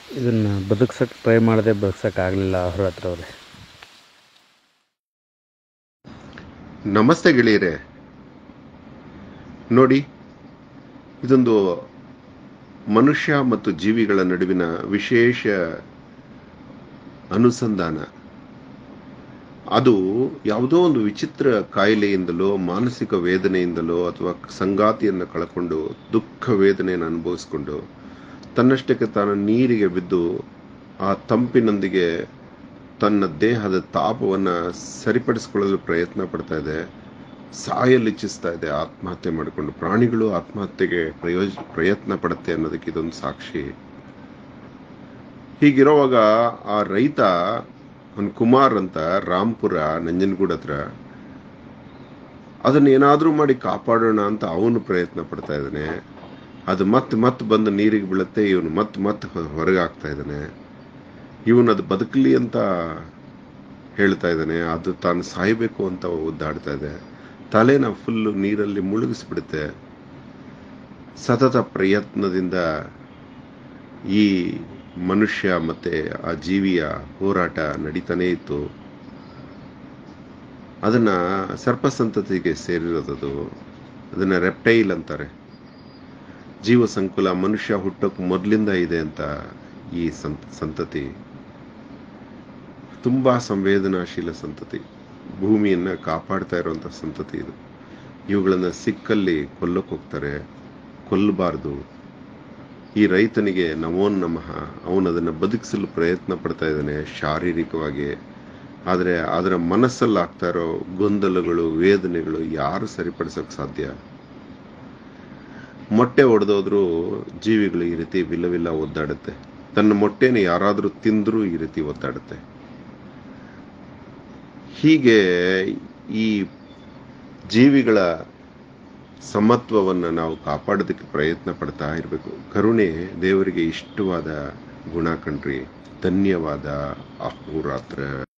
ಇದನ್ನು ಬದುಕ್ಸೋಕ್ಕೆ ಟ್ರೈ ಮಾಡಿದೆ ಬದುಕ್ಸೋಕ್ಕಾಗಲಿಲ್ಲ ಅವ್ರ ಹತ್ರ ಅವ್ರೆ ನಮಸ್ತೆ ಗೆಳೆಯರೆ ನೋಡಿ ಇದೊಂದು ಮನುಷ್ಯ ಮತ್ತು ಜೀವಿಗಳ ನಡುವಿನ ವಿಶೇಷ ಅನುಸಂಧಾನ ಅದು ಯಾವುದೋ ಒಂದು ವಿಚಿತ್ರ ಕಾಯಿಲೆಯಿಂದಲೋ ಮಾನಸಿಕ ವೇದನೆಯಿಂದಲೋ ಅಥವಾ ಸಂಗಾತಿಯನ್ನು ಕಳ್ಕೊಂಡು ದುಃಖ ವೇದನೆಯನ್ನು ಅನುಭವಿಸ್ಕೊಂಡು ತನ್ನಷ್ಟಕ್ಕೆ ತಾನು ನೀರಿಗೆ ಬಿದ್ದು ಆ ತಂಪಿನೊಂದಿಗೆ ತನ್ನ ದೇಹದ ತಾಪವನ್ನು ಸರಿಪಡಿಸಿಕೊಳ್ಳಲು ಪ್ರಯತ್ನ ಪಡ್ತಾ ಇದೆ ಸಾಯಲು ಇಚ್ಛಿಸ್ತಾ ಇದೆ ಆತ್ಮಹತ್ಯೆ ಮಾಡಿಕೊಂಡು ಪ್ರಾಣಿಗಳು ಆತ್ಮಹತ್ಯೆಗೆ ಪ್ರಯೋಜ ಪ್ರಯತ್ನ ಪಡುತ್ತೆ ಅನ್ನೋದಕ್ಕೆ ಇದೊಂದು ಸಾಕ್ಷಿ ಹೀಗಿರುವಾಗ ಆ ರೈತ ಅವನು ಕುಮಾರ್ ಅಂತ ರಾಂಪುರ ನಂಜನಗೂಡ ಹತ್ರ ಅದನ್ನ ಏನಾದ್ರೂ ಮಾಡಿ ಕಾಪಾಡೋಣ ಅಂತ ಅವನು ಪ್ರಯತ್ನ ಪಡ್ತಾ ಇದ್ದಾನೆ ಅದು ಮತ್ತೆ ಮತ್ತೆ ಬಂದು ನೀರಿಗೆ ಬೀಳುತ್ತೆ ಇವನು ಮತ್ತೆ ಮತ್ತೆ ಹೊರಗೆ ಆಗ್ತಾ ಇದ್ದಾನೆ ಇವನು ಅದು ಬದುಕಲಿ ಅಂತ ಹೇಳ್ತಾ ಇದ್ದಾನೆ ಅದು ತಾನು ಸಾಯಬೇಕು ಅಂತ ಒದ್ದಾಡ್ತಾ ಇದೆ ತಲೆನ ಫುಲ್ಲು ನೀರಲ್ಲಿ ಮುಳುಗಿಸ್ಬಿಡುತ್ತೆ ಸತತ ಪ್ರಯತ್ನದಿಂದ ಈ ಮನುಷ್ಯ ಮತ್ತೆ ಆ ಜೀವಿಯ ಹೋರಾಟ ನಡೀತಾನೇ ಇತ್ತು ಅದನ್ನ ಸರ್ಪ ಸಂತತಿಗೆ ಸೇರಿರೋದದು ಅದನ್ನ ರೆಪ್ಟೈಲ್ ಅಂತಾರೆ ಜೀವ ಸಂಕುಲ ಮನುಷ್ಯ ಹುಟ್ಟೋಕ್ ಮೊದಲಿಂದ ಇದೆ ಅಂತ ಈ ಸಂತ ಸಂತತಿ ತುಂಬಾ ಸಂವೇದನಾಶೀಲ ಸಂತತಿ ಭೂಮಿಯನ್ನ ಕಾಪಾಡ್ತಾ ಇರುವಂತ ಸಂತತಿ ಇದು ಇವುಗಳನ್ನ ಸಿಕ್ಕಲ್ಲಿ ಕೊಲ್ಲಕ್ಕೆ ಹೋಗ್ತಾರೆ ಕೊಲ್ಲಬಾರ್ದು ಈ ರೈತನಿಗೆ ನಮೋ ನಮಃ ಅವನು ಅದನ್ನು ಬದುಕಿಸಲು ಪ್ರಯತ್ನ ಪಡ್ತಾ ಇದ್ದಾನೆ ಶಾರೀರಿಕವಾಗಿ ಆದರೆ ಅದರ ಮನಸ್ಸಲ್ಲಿ ಆಗ್ತಾ ಇರೋ ಗೊಂದಲಗಳು ವೇದನೆಗಳು ಯಾರು ಸರಿಪಡಿಸೋಕೆ ಸಾಧ್ಯ ಮೊಟ್ಟೆ ಒಡೆದೋದ್ರೂ ಜೀವಿಗಳು ಈ ರೀತಿ ವಿಲ್ಲವಿಲ್ಲ ಒದ್ದಾಡುತ್ತೆ ತನ್ನ ಮೊಟ್ಟೆನ ಯಾರಾದರೂ ತಿಂದ್ರೂ ಈ ರೀತಿ ಒದ್ದಾಡುತ್ತೆ ಹೀಗೆ ಈ ಜೀವಿಗಳ ಸಮತ್ವವನ್ನು ನಾವು ಕಾಪಾಡೋದಕ್ಕೆ ಪ್ರಯತ್ನ ಪಡ್ತಾ ಇರಬೇಕು ಕರುಣೆ ದೇವರಿಗೆ ಇಷ್ಟವಾದ ಗುಣ ಕಣ್ರಿ ಧನ್ಯವಾದ ಅಹೋರಾತ್ರ